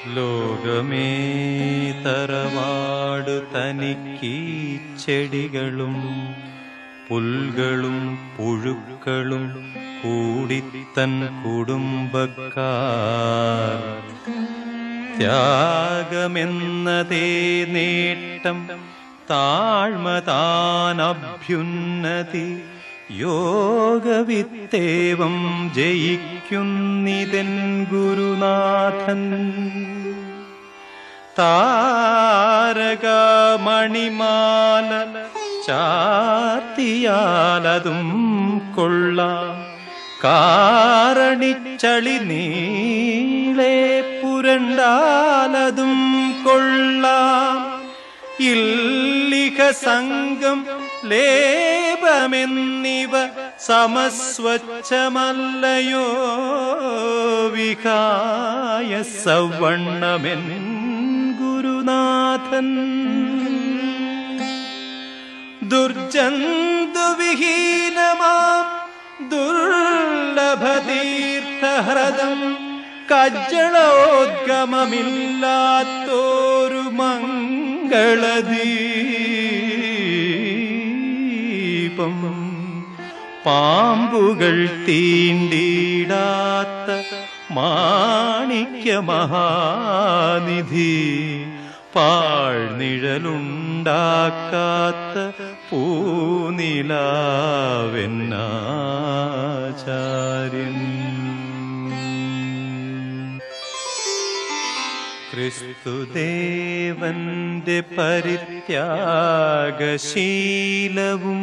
ലോകമേ തറവാട് തനിക്കീ ചെടികളും പുൽകളും പുഴുക്കളും കൂടിത്തൻ കുടുംബക്കാർ ത്യാഗമെന്നതേ നേട്ടം താഴ്മതാനഭ്യുന്നതി യോഗവിത്തേവം ജയിക്കുന്നിതൻ ഗുരുനാഥൻ താരകമണിമാല ചാർത്തിയാലതും കൊള്ളാം കാരണിച്ചളി നീളെ പുരണ്ടാലതും കൊള്ളാം ഇല്ലിക സംഘം ലേപമെന്നിവ സമസ്വച്ഛമല്ലയോ വിഹായ സവണ്ണമെൻ ഗുരുനാഥൻ ദുർജന്തുവിഹീനമാം ദുർലഭതീർത്ഥഹ്രദം കജ്ജളോദ്ഗമമില്ലാത്തോരു മംഗളദീപം പാമ്പുകൾ തീണ്ടിടാത്ത മാണിക്യ മഹാനിധി പാഴ്നിഴലുണ്ടാക്കാത്ത പൂനിലാവെന്നാചാര്യൻ ക്രിസ്തുദേവന്റെ പരിത്യാഗശീലവും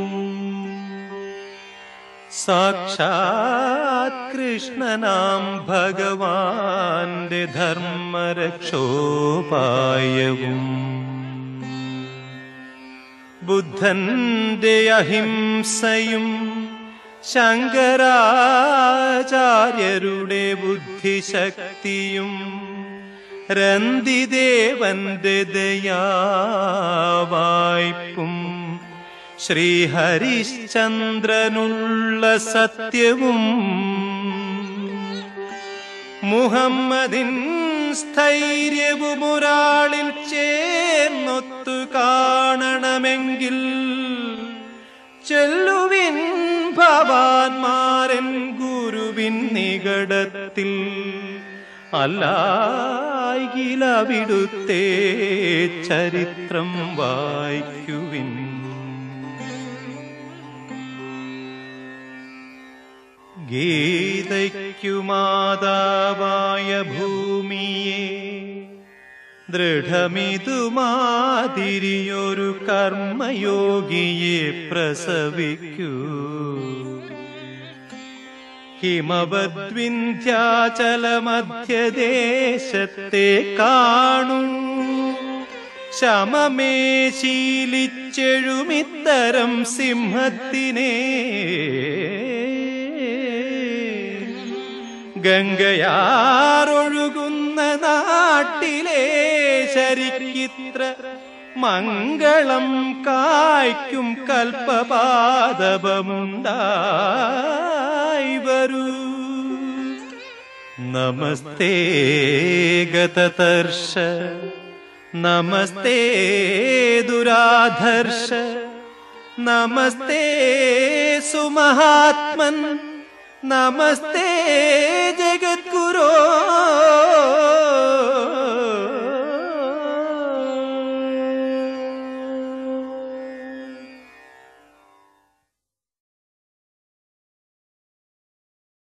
സാക്ഷാത് കൃഷ്ണനാം ഭഗവാന്റെ ധർമ്മരക്ഷോപായവും ബുദ്ധന്റെ അഹിംസയും ശങ്കരാചാര്യരുടെ ബുദ്ധിശക്തിയും രന്തിദേവന്റെ ദയാവായ്പും ശ്രീഹരിശ്ചന്ദ്രനുള്ള സത്യവും മുഹമ്മദിൻ സ്ഥൈര്യവും ഒരാളിൽ ചേർന്നൊത്തു കാണണമെങ്കിൽ ചെല്ലുവിൻ ഭവാൻമാരൻ ഗുരുവിൻ നികടത്തിൽ അല്ലായിലവിടുത്തെ ചരിത്രം വായിക്കുവിൻ ഗീതയ്ക്കുമാതാവായ ഭൂമിയെ ദൃഢമിതുമാതിരിയൊരു കർമ്മയോഗിയെ പ്രസവിക്കൂ ഹിമവദ്വിന്ധ്യാചലമധ്യദേശത്തെ കാണൂ ശമമേ ശീലിച്ചെഴുമിത്തരം സിംഹത്തിനെ ഗംഗയാറൊഴുകുന്ന നാട്ടിലെ ശരിക്കിത്ര മംഗളം കായ്ക്കും കൽപ്പപാദപമുണ്ടായി വരൂ നമസ്തേ ഗതതർഷ നമസ്തേ ദുരാധർഷ നമസ്തേ സുമഹാത്മൻ നമസ്തേ